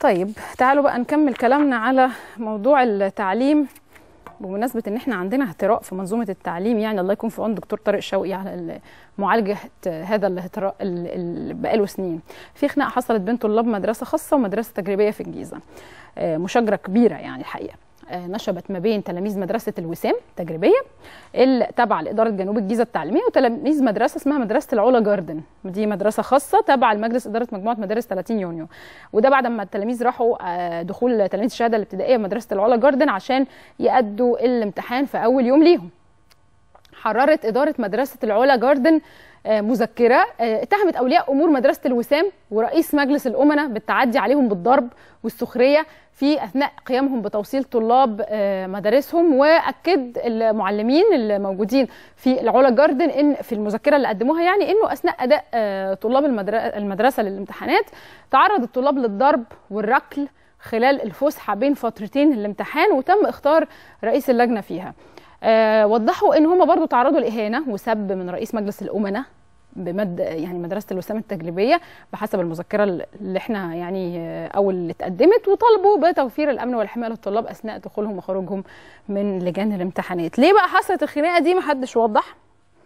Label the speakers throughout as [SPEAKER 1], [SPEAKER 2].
[SPEAKER 1] طيب تعالوا بقى نكمل كلامنا على موضوع التعليم بمناسبة ان احنا عندنا اهتراء في منظومة التعليم يعني الله يكون في عون دكتور طارق شوقي على معالجة هذا الاهتراء اللي بقاله سنين. في خناقة حصلت بين طلاب مدرسة خاصة ومدرسة تجريبية في الجيزة. مشاجرة كبيرة يعني الحقيقة. نشبت ما بين تلاميذ مدرسة الوسام تجريبية اللي تابعة لإدارة جنوب الجيزة التعليمية وتلاميذ مدرسة اسمها مدرسة العلا جاردن دي مدرسة خاصة تابعة لمجلس إدارة مجموعة مدارس 30 يونيو وده بعد ما التلاميذ راحوا دخول تلاميذ الشهادة الابتدائية مدرسة العلا جاردن عشان يأدوا الامتحان في أول يوم ليهم حررت إدارة مدرسة العلا جاردن مذكرة اتهمت أولياء أمور مدرسة الوسام ورئيس مجلس الأمناء بالتعدي عليهم بالضرب والسخرية في أثناء قيامهم بتوصيل طلاب مدارسهم وأكد المعلمين الموجودين في العلا جاردن إن في المذكرة اللي قدموها يعني إنه أثناء أداء طلاب المدرسة للامتحانات تعرض الطلاب للضرب والركل خلال الفسحة بين فترتين الامتحان وتم اختار رئيس اللجنة فيها آه وضحوا ان هم برضو تعرضوا لاهانه وسب من رئيس مجلس الامناء بمد يعني مدرسه الوسام التجريبيه بحسب المذكره اللي احنا يعني او اللي اتقدمت وطالبوا بتوفير الامن والحمايه للطلاب اثناء دخولهم وخروجهم من لجان الامتحانات ليه بقى حصلت الخناقه دي محدش وضح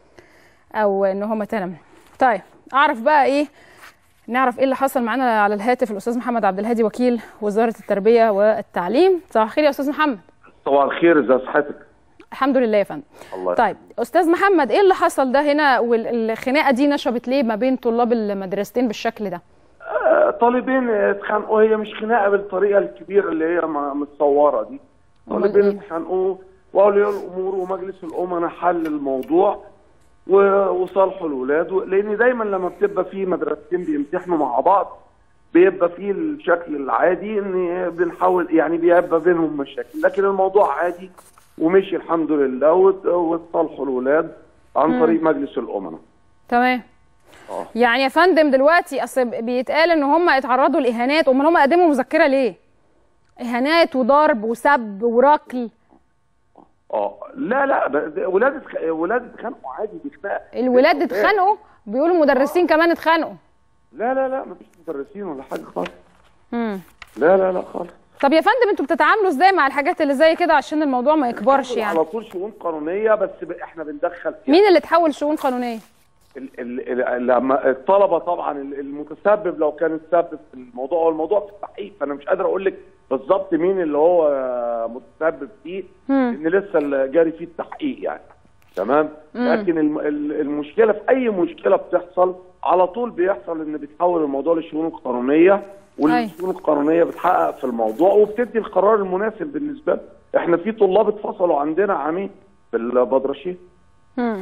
[SPEAKER 1] او ان هم تنم طيب اعرف بقى ايه نعرف ايه اللي حصل معانا على الهاتف الاستاذ محمد عبد الهادي وكيل وزاره التربيه والتعليم صباح الخير يا استاذ محمد
[SPEAKER 2] صباح الخير ازي صحتك
[SPEAKER 1] الحمد لله يا فندم
[SPEAKER 2] الله
[SPEAKER 1] طيب استاذ محمد ايه اللي حصل ده هنا والخناقه دي نشبت ليه ما بين طلاب المدرستين بالشكل ده
[SPEAKER 2] آه طالبين اتخانقوا هي مش خناقه بالطريقه الكبيره اللي هي متصوره دي طالبين اتخانقوا واولياء الامور ومجلس الامناء حل الموضوع وصالحوا الاولاد لان دايما لما بتبقى في مدرستين بيمتحنوا مع بعض بيبقى فيه الشكل العادي ان بنحاول يعني بيبقى بينهم مشاكل لكن الموضوع عادي ومشي الحمد لله واتصالحوا الاولاد عن طريق مجلس الامناء
[SPEAKER 1] تمام أوه. يعني يا فندم دلوقتي اصل بيتقال ان هم اتعرضوا لاهانات امال هم قدموا مذكره ليه اهانات وضرب وسب وركل
[SPEAKER 2] اه لا لا ولاد اتخ... ولاد اتخانقوا عادي دي خناقه
[SPEAKER 1] الولاد اتخانقوا بيقولوا المدرسين آه. كمان اتخانقوا
[SPEAKER 2] لا لا لا مفيش مدرسين ولا حاجه خالص امم لا لا لا خالص
[SPEAKER 1] طب يا فندم انتوا بتتعاملوا ازاي مع الحاجات اللي زي كده عشان الموضوع ما يكبرش يعني
[SPEAKER 2] على طول شؤون قانونيه بس احنا بندخل
[SPEAKER 1] فيها مين اللي تحول شؤون قانونيه
[SPEAKER 2] ال ال ال لما الطلبه طبعا المتسبب لو كان السبب في الموضوع هو الموضوع في التحقيق فانا مش قادر اقول لك بالظبط مين اللي هو متسبب فيه ان لسه جاري فيه التحقيق يعني تمام لكن المشكله في اي مشكله بتحصل على طول بيحصل ان بيتحول الموضوع للشؤون القانونيه والشؤون القانونيه بتحقق في الموضوع وبتدي القرار المناسب بالنسبه لنا احنا في طلاب اتفصلوا عندنا عامين في البدرشيه
[SPEAKER 1] اه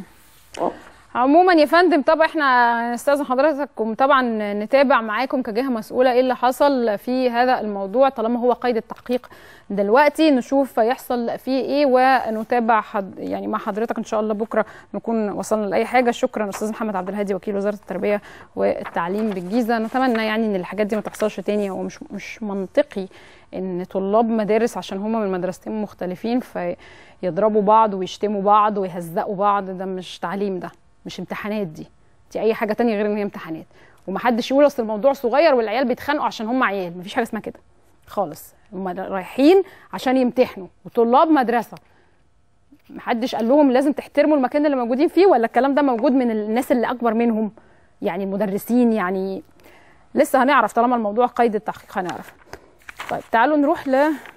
[SPEAKER 1] عموما يا فندم طبعا احنا نستاذن حضراتكم طبعا نتابع معاكم كجهه مسؤوله ايه اللي حصل في هذا الموضوع طالما هو قيد التحقيق دلوقتي نشوف يحصل فيه ايه ونتابع حد يعني مع حضرتك ان شاء الله بكره نكون وصلنا لاي حاجه شكرا استاذ محمد عبد الهادي وكيل وزاره التربيه والتعليم بالجيزه نتمنى يعني ان الحاجات دي ما تحصلش تاني هو مش مش منطقي ان طلاب مدارس عشان هم من مدرستين مختلفين فيضربوا بعض ويشتموا بعض ويهزقوا بعض ده مش تعليم ده مش امتحانات دي دي اي حاجه تانية غير ان هي امتحانات ومحدش يقول اصل الموضوع صغير والعيال بيتخانقوا عشان هم عيال مفيش حاجه اسمها كده خالص هم رايحين عشان يمتحنوا وطلاب مدرسه محدش قال لهم لازم تحترموا المكان اللي موجودين فيه ولا الكلام ده موجود من الناس اللي اكبر منهم يعني المدرسين يعني لسه هنعرف طالما الموضوع قيد التحقيق هنعرف طيب تعالوا نروح ل